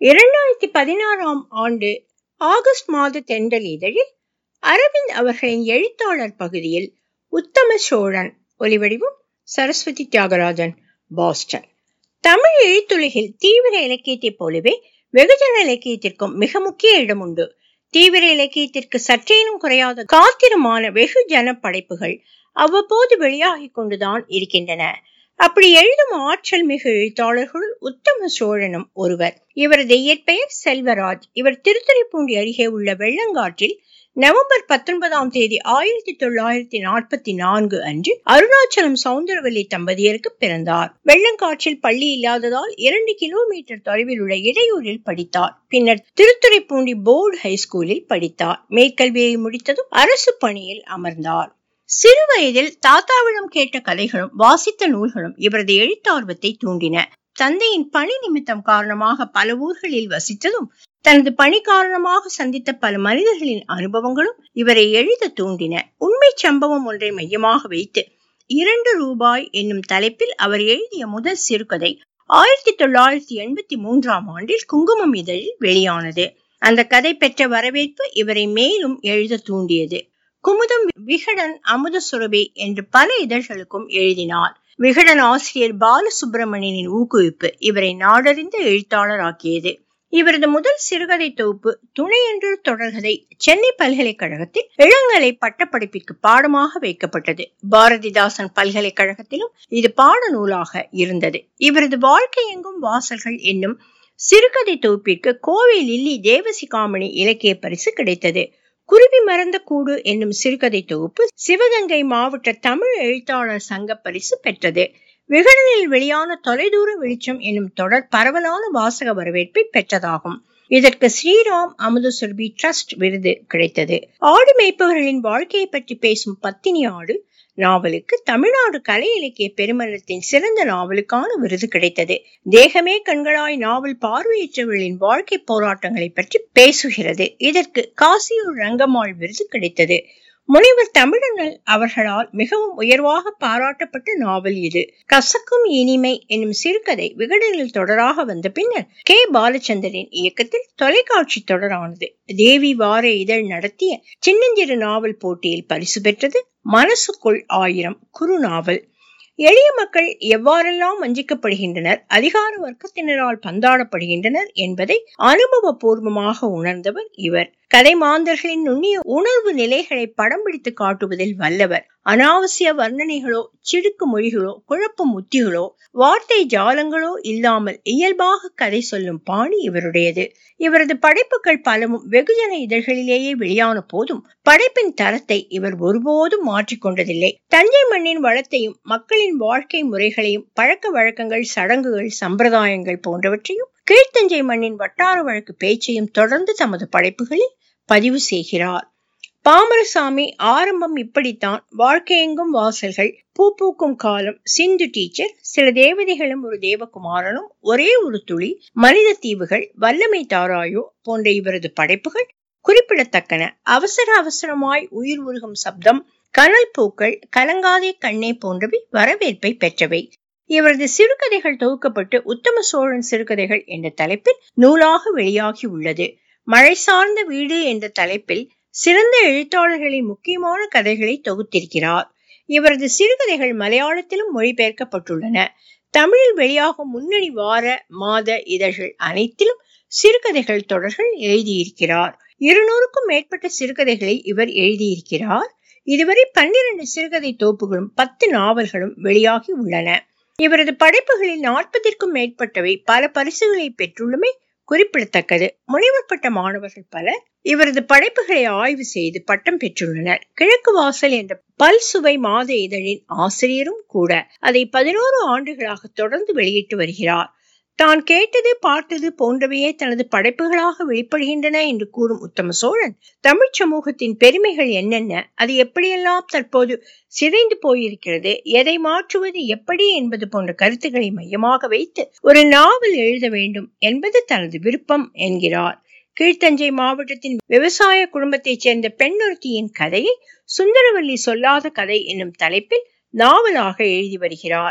இரண்டாயிரத்தி பதினாறாம் ஆண்டு ஆகஸ்ட் மாத தென்றல் இதழில் அரவிந்த் அவர்களின் எழுத்தாளர் பகுதியில் உத்தம சோழன் ஒலிவடிவம் சரஸ்வதி தியாகராஜன் பாஸ்டன் தமிழ் எழுத்துலகில் தீவிர இலக்கியத்தைப் போலவே வெகுஜன இலக்கியத்திற்கும் மிக முக்கிய இடம் உண்டு தீவிர இலக்கியத்திற்கு சற்றேனும் குறையாத காத்திரமான வெகுஜன படைப்புகள் அவ்வப்போது வெளியாகிக் கொண்டுதான் இருக்கின்றன அப்படி எழுதும் ஆற்றல் மிகு எழுத்தாளர்களுள் உத்தம சோழனும் ஒருவர் இவரது இயற்பெயர் செல்வராஜ் இவர் திருத்துறைப்பூண்டி அருகே உள்ள வெள்ளங்காற்றில் நவம்பர் பத்தொன்பதாம் தேதி ஆயிரத்தி தொள்ளாயிரத்தி நாற்பத்தி நான்கு அன்று அருணாச்சலம் சவுந்தரவல்லி தம்பதியருக்கு பிறந்தார் வெள்ளங்காற்றில் பள்ளி இல்லாததால் இரண்டு கிலோமீட்டர் தொலைவில் உள்ள இடையூரில் படித்தார் பின்னர் திருத்துறைப்பூண்டி போர்டு ஹைஸ்கூலில் படித்தார் மேற்கல்வியை முடித்ததும் அரசு பணியில் அமர்ந்தார் சிறு வயதில் தாத்தாவிடம் கேட்ட கதைகளும் வாசித்த நூல்களும் இவரது எழுத்தார்வத்தை தூண்டின தந்தையின் பணி நிமித்தம் காரணமாக பல ஊர்களில் வசித்ததும் தனது பணி காரணமாக சந்தித்த பல மனிதர்களின் அனுபவங்களும் இவரை எழுத தூண்டின உண்மை சம்பவம் ஒன்றை மையமாக வைத்து இரண்டு ரூபாய் என்னும் தலைப்பில் அவர் எழுதிய முதல் சிறுகதை ஆயிரத்தி தொள்ளாயிரத்தி எண்பத்தி மூன்றாம் ஆண்டில் குங்குமம் இதழில் வெளியானது அந்த கதை பெற்ற வரவேற்பு இவரை மேலும் எழுத தூண்டியது குமுதம் விகடன் அமுத சுரபி என்று பல இதழ்களுக்கும் எழுதினார் விகடன் ஆசிரியர் பாலசுப்பிரமணியனின் ஊக்குவிப்பு இவரை நாடறிந்த எழுத்தாளராக்கியது இவரது முதல் சிறுகதை தொகுப்பு துணையன்று தொடர்கதை சென்னை பல்கலைக்கழகத்தில் இளங்கலை பட்டப்படிப்பிற்கு பாடமாக வைக்கப்பட்டது பாரதிதாசன் பல்கலைக்கழகத்திலும் இது பாட நூலாக இருந்தது இவரது வாழ்க்கை எங்கும் வாசல்கள் என்னும் சிறுகதை தொகுப்பிற்கு கோவை லில்லி தேவசிகாமணி இலக்கிய பரிசு கிடைத்தது குருவி மறந்த கூடு என்னும் சிறுகதை தொகுப்பு சிவகங்கை மாவட்ட தமிழ் எழுத்தாளர் சங்க பரிசு பெற்றது விகடனில் வெளியான தொலைதூர வெளிச்சம் என்னும் தொடர் பரவலான வாசக வரவேற்பை பெற்றதாகும் இதற்கு ஸ்ரீராம் அமுதசுரபி ட்ரஸ்ட் விருது கிடைத்தது ஆடு மேய்ப்பவர்களின் வாழ்க்கையை பற்றி பேசும் பத்தினி ஆடு நாவலுக்கு தமிழ்நாடு கலை இலக்கிய பெருமன்றத்தின் சிறந்த நாவலுக்கான விருது கிடைத்தது தேகமே கண்களாய் நாவல் பார்வையற்றவர்களின் வாழ்க்கை போராட்டங்களை பற்றி பேசுகிறது இதற்கு காசியூர் ரங்கம்மாள் விருது கிடைத்தது முனைவர் தமிழண்ணல் அவர்களால் மிகவும் உயர்வாக பாராட்டப்பட்ட நாவல் இது கசக்கும் இனிமை என்னும் சிறுகதை விகடனில் தொடராக வந்த பின்னர் கே பாலச்சந்திரன் இயக்கத்தில் தொலைக்காட்சி தொடரானது தேவி வார இதழ் நடத்திய சின்னஞ்சிறு நாவல் போட்டியில் பரிசு பெற்றது மனசுக்குள் ஆயிரம் குறு நாவல் எளிய மக்கள் எவ்வாறெல்லாம் வஞ்சிக்கப்படுகின்றனர் அதிகார வர்க்கத்தினரால் பந்தாடப்படுகின்றனர் என்பதை அனுபவபூர்வமாக உணர்ந்தவர் இவர் கதை மாந்தர்களின் நுண்ணிய உணர்வு நிலைகளை படம் பிடித்து காட்டுவதில் வல்லவர் அனாவசிய வர்ணனைகளோ சிடுக்கு மொழிகளோ குழப்பம் உத்திகளோ வார்த்தை ஜாலங்களோ இல்லாமல் இயல்பாக கதை சொல்லும் பாணி இவருடையது இவரது படைப்புகள் பலவும் வெகுஜன இதழ்களிலேயே வெளியான போதும் படைப்பின் தரத்தை இவர் ஒருபோதும் மாற்றிக்கொண்டதில்லை தஞ்சை மண்ணின் வளத்தையும் மக்களின் வாழ்க்கை முறைகளையும் பழக்க வழக்கங்கள் சடங்குகள் சம்பிரதாயங்கள் போன்றவற்றையும் கீழ்த்தஞ்சை மண்ணின் வட்டார வழக்கு பேச்சையும் தொடர்ந்து தமது படைப்புகளில் பதிவு செய்கிறார் பாமரசாமி ஆரம்பம் இப்படித்தான் வாழ்க்கையெங்கும் வாசல்கள் பூ பூக்கும் காலம் சிந்து டீச்சர் சில தேவதைகளும் ஒரு தேவகுமாரனும் ஒரே ஒரு துளி மனித தீவுகள் வல்லமை தாராயோ போன்ற இவரது படைப்புகள் குறிப்பிடத்தக்கன அவசர அவசரமாய் உயிர் உருகும் சப்தம் கனல் பூக்கள் கலங்காதே கண்ணே போன்றவை வரவேற்பை பெற்றவை இவரது சிறுகதைகள் தொகுக்கப்பட்டு உத்தம சோழன் சிறுகதைகள் என்ற தலைப்பில் நூலாக வெளியாகி உள்ளது மழை சார்ந்த வீடு என்ற தலைப்பில் சிறந்த எழுத்தாளர்களின் முக்கியமான கதைகளை தொகுத்திருக்கிறார் இவரது சிறுகதைகள் மலையாளத்திலும் மொழிபெயர்க்கப்பட்டுள்ளன தமிழில் வெளியாகும் முன்னணி வார மாத இதழ்கள் அனைத்திலும் சிறுகதைகள் தொடர்கள் எழுதியிருக்கிறார் இருநூறுக்கும் மேற்பட்ட சிறுகதைகளை இவர் எழுதியிருக்கிறார் இதுவரை பன்னிரண்டு சிறுகதை தொகுப்புகளும் பத்து நாவல்களும் வெளியாகி உள்ளன இவரது படைப்புகளில் நாற்பதிற்கும் மேற்பட்டவை பல பரிசுகளை பெற்றுள்ளமை குறிப்பிடத்தக்கது முனைவர் பட்ட மாணவர்கள் பலர் இவரது படைப்புகளை ஆய்வு செய்து பட்டம் பெற்றுள்ளனர் கிழக்கு வாசல் என்ற பல் சுவை மாத இதழின் ஆசிரியரும் கூட அதை பதினோரு ஆண்டுகளாக தொடர்ந்து வெளியிட்டு வருகிறார் தான் கேட்டது பார்த்தது போன்றவையே தனது படைப்புகளாக வெளிப்படுகின்றன என்று கூறும் உத்தம சோழன் தமிழ் சமூகத்தின் பெருமைகள் என்னென்ன அது எப்படியெல்லாம் தற்போது சிதைந்து போயிருக்கிறது எதை மாற்றுவது எப்படி என்பது போன்ற கருத்துக்களை மையமாக வைத்து ஒரு நாவல் எழுத வேண்டும் என்பது தனது விருப்பம் என்கிறார் கீழ்த்தஞ்சை மாவட்டத்தின் விவசாய குடும்பத்தைச் சேர்ந்த பெண்ணொருத்தியின் கதையை சுந்தரவல்லி சொல்லாத கதை என்னும் தலைப்பில் நாவலாக எழுதி வருகிறார்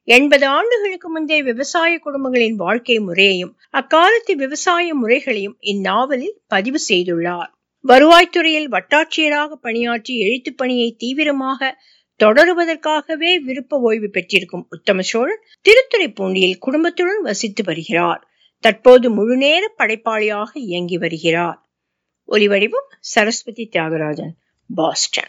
எண்பது ஆண்டுகளுக்கு முந்தைய விவசாய குடும்பங்களின் வாழ்க்கை முறையையும் அக்காலத்து விவசாய முறைகளையும் இந்நாவலில் பதிவு செய்துள்ளார் வருவாய்த்துறையில் வட்டாட்சியராக பணியாற்றி எழுத்துப் பணியை தீவிரமாக தொடருவதற்காகவே விருப்ப ஓய்வு பெற்றிருக்கும் உத்தம சோழன் திருத்துறைப்பூண்டியில் குடும்பத்துடன் வசித்து வருகிறார் தற்போது முழுநேர படைப்பாளியாக இயங்கி வருகிறார் ஒலிவடிவம் சரஸ்வதி தியாகராஜன் பாஸ்டன்